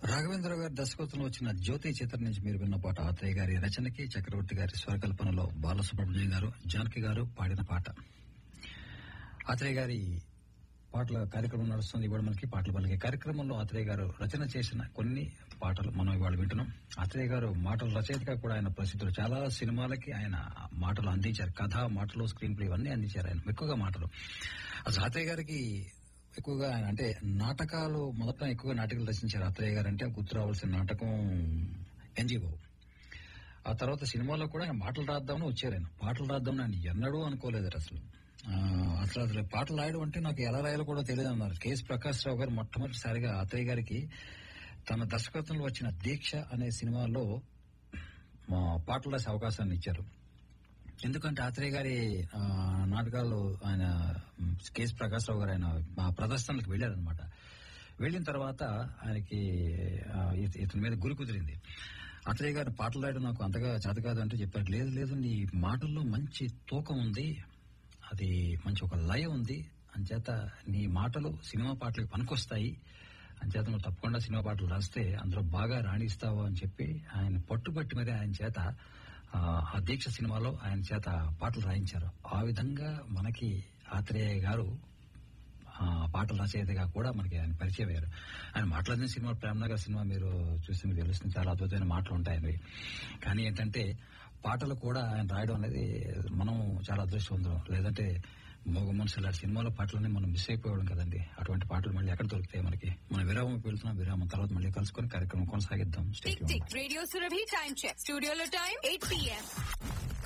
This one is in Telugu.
రాఘవేంద్ర గారి దర్శకత్వంలో వచ్చిన జ్యోతి చిత్రం నుంచి మీరు విన్న పాట ఆత్రేయ గారి రచనకి చక్రవర్తి గారి స్వరకల్పనలో బాలసుబ్రహ్మణ్యం గారు జానకి గారు పాడిన పాట ఆత్రేయ గారి పాటల కార్యక్రమం నడుస్తుంది ఇవాళ మనకి పాటలు పలికే కార్యక్రమంలో ఆత్రేయ గారు రచన చేసిన కొన్ని పాటలు మనం ఇవాళ వింటున్నాం ఆత్రేయ గారు మాటల రచయితగా కూడా ఆయన ప్రసిద్ధులు చాలా సినిమాలకి ఆయన మాటలు అందించారు కథ మాటలు స్క్రీన్ ప్లే ఇవన్నీ అందించారు ఆయన ఎక్కువగా మాటలు అసలు ఆత్రేయ గారికి ఎక్కువగా ఆయన అంటే నాటకాలు మొదట ఎక్కువగా నాటకాలు రచించారు అత్తయ్య గారు అంటే గుర్తు రావాల్సిన నాటకం ఎన్జీఓ ఆ తర్వాత సినిమాలో కూడా ఆయన మాటలు రాద్దామని వచ్చారు ఆయన పాటలు రాద్దామని ఆయన ఎన్నడూ అనుకోలేదు అసలు ఆ, అసలు అసలు పాటలు రాయడం అంటే నాకు ఎలా రాయాలో కూడా తెలియదు అన్నారు కేఎస్ ప్రకాష్ రావు గారు మొట్టమొదటిసారిగా అత్తయ్య గారికి తన దర్శకత్వంలో వచ్చిన దీక్ష అనే సినిమాలో మా పాటలు రాసే అవకాశాన్ని ఇచ్చారు ఎందుకంటే ఆత్రేయ గారి ఆ, నాటకాలు ఆయన మ్, కేఎస్ ప్రకాశ్ రావు గారు ఆయన మా ప్రదర్శనలకు వెళ్ళారనమాట వెళ్ళిన తర్వాత ఆయనకి ఆ, ఇత- ఇతని మీద గురి కుదిరింది అత్తయ్య గారి పాటలు రాయడం నాకు అంతగా చేత కాదు అంటే చెప్పారు లేదు లేదు నీ మాటల్లో మంచి తూకం ఉంది అది మంచి ఒక లయ ఉంది అంచేత నీ మాటలు సినిమా పాటలకు పనికొస్తాయి అంచేత నువ్వు తప్పకుండా సినిమా పాటలు రాస్తే అందులో బాగా రాణిస్తావు అని చెప్పి ఆయన పట్టుబట్టి మరి ఆయన చేత ఆ, ఆ దీక్ష సినిమాలో ఆయన చేత పాటలు రాయించారు ఆ విధంగా మనకి ఆత్రేయ గారు ఆ, పాటల రచయితగా కూడా మనకి ఆయన పరిచయం అయ్యారు ఆయన మాట్లాడిన సినిమా ప్రేమనగర్ సినిమా మీరు చూస్తే మీకు తెలుస్తుంది చాలా అద్భుతమైన మాటలు ఉంటాయి అవి కానీ ఏంటంటే పాటలు కూడా ఆయన రాయడం అనేది మనం చాలా అదృష్టవంతులం లేదంటే మోగ మనుషులు లాంటి సినిమాలో పాటలన్నీ మనం మిస్ అయిపోవడం కదండి అటువంటి పాటలు మళ్ళీ ఎక్కడ దొరుకుతాయి మనకి మనం విరామం వెళ్తున్నాం విరామం తర్వాత మళ్ళీ కలుసుకొని కార్యక్రమం కొనసాగిద్దాం Stay టిక్ tuned. టిక్ రేడియో సురభి టైం చెక్ స్టూడియోలో టైం ఎయిట్ పిఎం